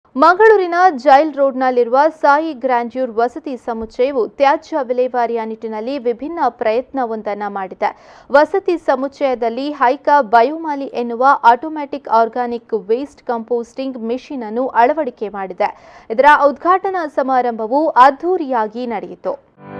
ಮಂಗಳೂರಿನ jail ರೋಡ್ನಲ್ಲಿರುವ Sai grandeur ವಸತಿ ಸಮುಚ್ಚಯವು ತ್ಯಾಜ್ಯ ವಿಲೇವಾರಿಯ ನಿಟ್ಟಿನಲ್ಲಿ ವಿಭಿನ್ನ ಪ್ರಯತ್ನವೊಂದನ್ನು ಮಾಡಿದೆ ವಸತಿ ಸಮುಚ್ಚಯದಲ್ಲಿ ಹೈಕಾ ಬಯೋಮಾಲಿ ಎನ್ನುವ automatic organic waste composting machine ಅನ್ನು ಅಳವಡಿಕೆ ಮಾಡಿದೆ ಇದರ ಉದ್ಘಾಟನಾ ಸಮಾರಂಭವು ಅದ್ಧೂರಿಯಾಗಿ ನಡೆಯಿತು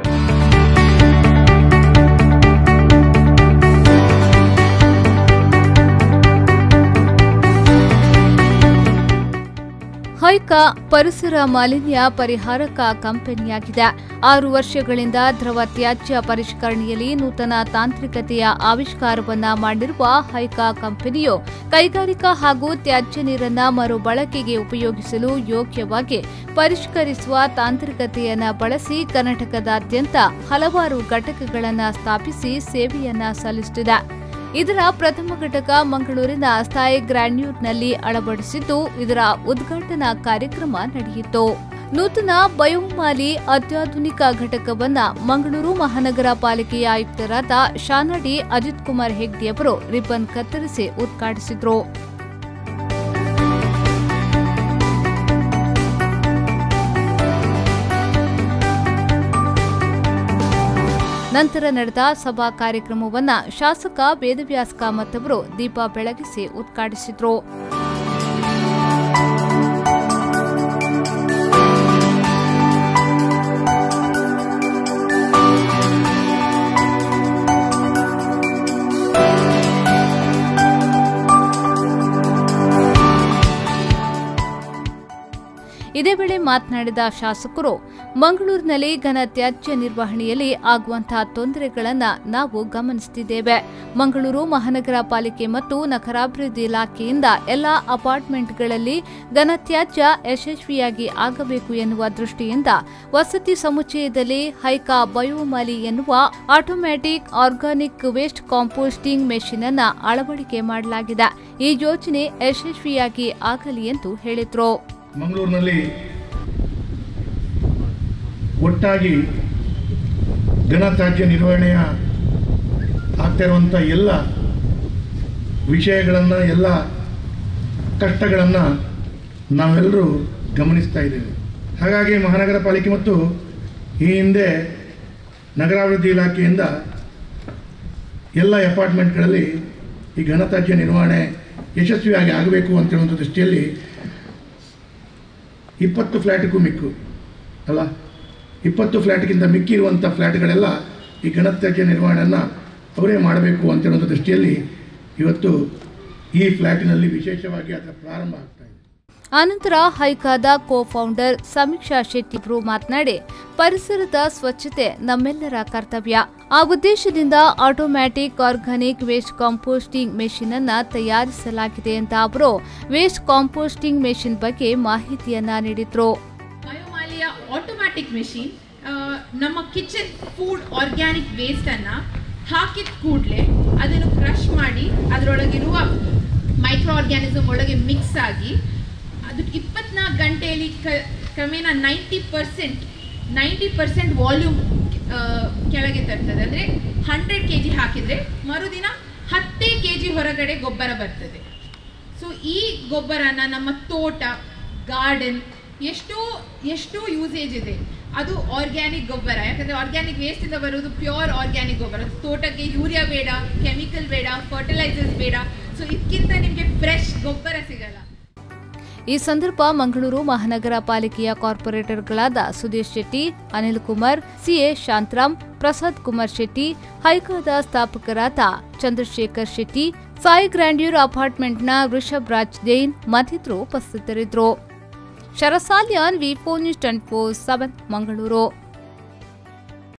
ಹೈಕಾ ಪರಿಸರ ಮಾಲಿನ್ಯ ಪರಿಹಾರಕ ಕಂಪನಿಯಾಗಿದೆ ಆರು ವರ್ಷಗಳಿಂದ ದ್ರವ ತ್ಯಾಜ್ಯ ಪರಿಷ್ಕರಣೆಯಲ್ಲಿ ನೂತನ ತಾಂತ್ರಿಕತೆಯ ಆವಿಷ್ಕಾರವನ್ನ ಮಾಡಿರುವ ಹೈಕಾ ಕಂಪನಿಯು ಕೈಗಾರಿಕಾ ಹಾಗೂ ತ್ಯಾಜ್ಯ ನೀರನ್ನ ಮರುಬಳಕೆಗೆ ಉಪಯೋಗಿಸಲು ಯೋಗ್ಯವಾಗಿ ಪರಿಷ್ಕರಿಸುವ ತಾಂತ್ರಿಕತೆಯನ್ನ ಬಳಸಿ ಕರ್ನಾಟಕದಾದ್ಯಂತ ಹಲವಾರು ಘಟಕಗಳನ್ನು ಸ್ಥಾಪಿಸಿ ಸೇವೆಯನ್ನ ಸಲ್ಲಿಸುತ್ತಿದೆ ಇದರ ಪ್ರಥಮ ಘಟಕ ಮಂಗಳೂರಿನ ಸ್ಥಾಯಿ ಗ್ರ್ಯಾನ್ಯೂರ್ನಲ್ಲಿ ಅಳವಡಿಸಿದ್ದು ಇದರ ಉದ್ಘಾಟನಾ ಕಾರ್ಯಕ್ರಮ ನಡೆಯಿತು ನೂತನ ಬಯೋಮಾಲಿ ಅತ್ಯಾಧುನಿಕ ಘಟಕವನ್ನ ಮಂಗಳೂರು ಮಹಾನಗರ ಪಾಲಿಕೆಯ ಆಯುಕ್ತರಾದ ಶಾನಡಿ ಅಜಿತ್ ಕುಮಾರ್ ಹೆಗ್ಡೆಯವರು ರಿಬ್ಬನ್ ಕತ್ತರಿಸಿ ಉದ್ಘಾಟಿಸಿದರು ನಂತರ ನಡೆದ ಸಭಾ ಕಾರ್ಯಕ್ರಮವನ್ನ ಶಾಸಕ ವೇದವ್ಯಾಸ್ ಕಾಮತ್ ಅವರು ದೀಪ ಬೆಳಗಿಸಿ ಉದ್ಘಾಟಿಸಿದರು ಇದೇ ವೇಳೆ ಮಾತನಾಡಿದ ಶಾಸಕರು ಮಂಗಳೂರಿನಲ್ಲಿ ಘನ ತ್ಯಾಜ್ಯ ನಿರ್ವಹಣೆಯಲ್ಲಿ ಆಗುವಂತಹ ತೊಂದರೆಗಳನ್ನು ನಾವು ಗಮನಿಸುತ್ತಿದ್ದೇವೆ ಮಂಗಳೂರು ಮಹಾನಗರ ಪಾಲಿಕೆ ಮತ್ತು ನಗರಾಭಿವೃದ್ಧಿ ಇಲಾಖೆಯಿಂದ ಎಲ್ಲಾ ಅಪಾರ್ಟ್ಮೆಂಟ್ಗಳಲ್ಲಿ ಘನತ್ಯಾಜ್ಯ ಯಶಸ್ವಿಯಾಗಿ ಆಗಬೇಕು ಎನ್ನುವ ದೃಷ್ಟಿಯಿಂದ ವಸತಿ ಸಮುಚ್ಚಯದಲ್ಲಿ ಹೈಕಾ ಬಯೋಮಾಲಿ ಎನ್ನುವ automatic organic waste composting machine ಅನ್ನ ಅಳವಡಿಕೆ ಮಾಡಲಾಗಿದೆ ಈ ಯೋಜನೆ ಯಶಸ್ವಿಯಾಗಿ ಆಗಲಿ ಎಂದು ಹೇಳಿದರು ಮಂಗಳೂರಿನಲ್ಲಿ ಒಟ್ಟಾಗಿ ಘನತ್ಯಾಜ್ಯ ನಿರ್ವಹಣೆಯ ಆಗ್ತಾ ಇರುವಂಥ ಎಲ್ಲ ವಿಷಯಗಳನ್ನು ಎಲ್ಲ ಕಷ್ಟಗಳನ್ನು ನಾವೆಲ್ಲರೂ ಗಮನಿಸ್ತಾ ಇದ್ದೇವೆ ಹಾಗಾಗಿ ಮಹಾನಗರ ಪಾಲಿಕೆ ಮತ್ತು ಈ ಹಿಂದೆ ನಗರಾಭಿವೃದ್ಧಿ ಇಲಾಖೆಯಿಂದ ಎಲ್ಲ ಅಪಾರ್ಟ್ಮೆಂಟ್ಗಳಲ್ಲಿ ಈ ಘನತ್ಯಾಜ್ಯ ನಿರ್ವಹಣೆ ಯಶಸ್ವಿಯಾಗಿ ಆಗಬೇಕು ಅಂತ ಹೇಳುವಂಥ ದೃಷ್ಟಿಯಲ್ಲಿ ಇಪ್ಪತ್ತು ಫ್ಲ್ಯಾಟ್ಗೂ ಮಿಕ್ಕು ಅಲ್ಲ ಇಪ್ಪತ್ತು ಫ್ಲ್ಯಾಟ್ಗಿಂತ ಮಿಕ್ಕಿರುವಂಥ ಫ್ಲ್ಯಾಟ್ಗಳೆಲ್ಲ ಈ ಘನತ್ಯಾಜ್ಯ ನಿರ್ವಹಣೆಯನ್ನು ಅವರೇ ಮಾಡಬೇಕು ಅಂತ ಹೇಳುವಂಥ ದೃಷ್ಟಿಯಲ್ಲಿ ಇವತ್ತು ಈ ಫ್ಲ್ಯಾಟಿನಲ್ಲಿ ವಿಶೇಷವಾಗಿ ಅದರ ಪ್ರಾರಂಭ ಆಗ್ತಾ ಇದೆ ಆನಂತರ ಹೈಕಾದ ಕೋ ಫೌಂಡರ್ ಸಮೀಕ್ಷಾ ಶೆಟ್ಟಿ ಅವರು ಮಾತನಾಡಿ ಪರಿಸರದ ಸ್ವಚ್ಛತೆ ನಮ್ಮೆಲ್ಲರ ಕರ್ತವ್ಯ ಆ ಉದ್ದೇಶದಿಂದ automatic organic waste composting machine ಅನ್ನ ತಯಾರಿಸಲಾಗಿದೆ ಅಂತ ಅವರು ವೇಸ್ಟ್ ಕಾಂಪೋಸ್ಟಿಂಗ್ ಮೆಷಿನ್ ಬಗ್ಗೆ ಮಾಹಿತಿಯನ್ನ ನೀಡಿದ್ರು ಬಯೋಮಾಲಿಯ ಆಟೋಮ್ಯಾಟಿಕ್ ಮೆಷಿನ್ ನಮ್ಮ ಕಿಚನ್ ಫುಡ್ ಆರ್ಗ್ಯಾನಿಕ್ ವೇಸ್ಟನ್ನು ಹಾಕಿದ ಕೂಡಲೇ ಅದನ್ನು ಕ್ರಷ್ ಮಾಡಿ ಅದರೊಳಗಿರುವ ಮೈಕ್ರೋ ಆರ್ಗ್ಯಾನಿಸಮ್ ಒಳಗೆ ಮಿಕ್ಸ್ ಆಗಿ ಅದು ಇಪ್ಪತ್ನಾಲ್ಕು ಗಂಟೆಯಲ್ಲಿ ಕ ಕ್ರಮೇಣ ninety percent ninety percent volume ಕೆಳಗೆ ತರ್ತದೆ ಅಂದರೆ ಹಂಡ್ರೆಡ್ ಕೆ ಜಿ ಹಾಕಿದರೆ ಮರುದಿನ ಹತ್ತೇ ಕೆ ಜಿ ಹೊರಗಡೆ ಗೊಬ್ಬರ ಬರ್ತದೆ ಸೊ ಈ ಗೊಬ್ಬರನ ನಮ್ಮ ತೋಟ ಗಾರ್ಡನ್ ಎಷ್ಟೋ ಎಷ್ಟೋ ಯೂಸೇಜ್ ಇದೆ ಅದು ಆರ್ಗ್ಯಾನಿಕ್ ಗೊಬ್ಬರ ಯಾಕಂದರೆ ಆರ್ಗ್ಯಾನಿಕ್ ವೇಸ್ಟಿಂದ ಬರೋದು ಪ್ಯೂರ್ ಆರ್ಗ್ಯಾನಿಕ್ ಗೊಬ್ಬರ ತೋಟಕ್ಕೆ ಯೂರಿಯಾ ಬೇಡ ಕೆಮಿಕಲ್ ಬೇಡ ಫರ್ಟಿಲೈಸರ್ಸ್ ಬೇಡ ಸೊ ಇದಕ್ಕಿಂತ ನಿಮಗೆ ಫ್ರೆಶ್ ಗೊಬ್ಬರ ಸಿಗಲ್ಲ ಈ ಸಂದರ್ಭ ಮಂಗಳೂರು ಮಹಾನಗರ ಪಾಲಿಕೆಯ ಕಾರ್ಪೊರೇಟರ್ಗಳಾದ ಸುಧೀರ್ ಶೆಟ್ಟಿ ಅನಿಲ್ ಕುಮಾರ್ ಸಿಎ ಶಾಂತರಾಮ್ ಪ್ರಸಾದ್ ಕುಮಾರ್ ಶೆಟ್ಟಿ ಹೈಕಾದ ಸ್ಥಾಪಕರಾದ ಚಂದ್ರಶೇಖರ್ ಶೆಟ್ಟಿ ಸಾಯಿ ಗ್ರ್ಯಾಂಡ್ಯೂರ್ ಅಪಾರ್ಟ್ಮೆಂಟ್ನ ವೃಷಭ್ ರಾಜ್ ಜೈನ್ ಮತ್ತಿತರರು ಉಪಸ್ಥಿತರಿದ್ದರು ಶರಸಾಲ್ಯಾನ್ V four news twenty four seven Mangaluru